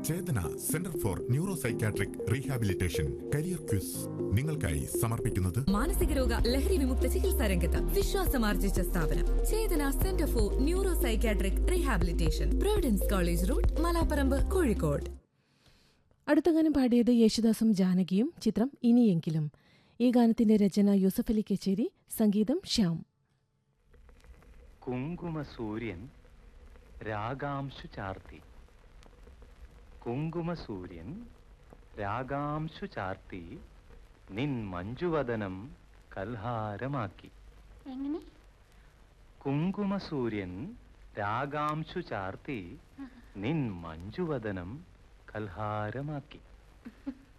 Chetana centre for neuro psychiatric rehabilitation career quiz നിങ്ങൾക്കായി സമർപ്പിക്കുന്നത് മാനസിക രോഗ ലഹരി വിമുക്ത ചികിത്സാ രംഗത്ത് വിശ്വാസമാർജിച്ച സ്ഥാപനം Chetana centre for neuro psychiatric rehabilitation providence college road Malaparamba Kozhikode അടുത്ത ഗാനം പാടിയത് യേശുദാസും ജാനകിയും ചിത്രം ഇനിയെങ്കിലും ഈ ഗാനത്തിന്റെ രചന യൂസഫ് അലി കച്ചേരി സംഗീതം ശ്യാം കുങ്കുമസൂര്യൻ രാഗാംശു ചാർത്തി കുങ്കുമസൂര്യൻ രാഗാംശു ചാർത്തി നിൻ മഞ്ജുവദനം കൽഹാരമാക്കി എങ്ങനെ കുങ്കുമസൂര്യൻ രാഗാംശു ചാർത്തി നിൻ മഞ്ജുവദനം കൽഹാരമാക്കി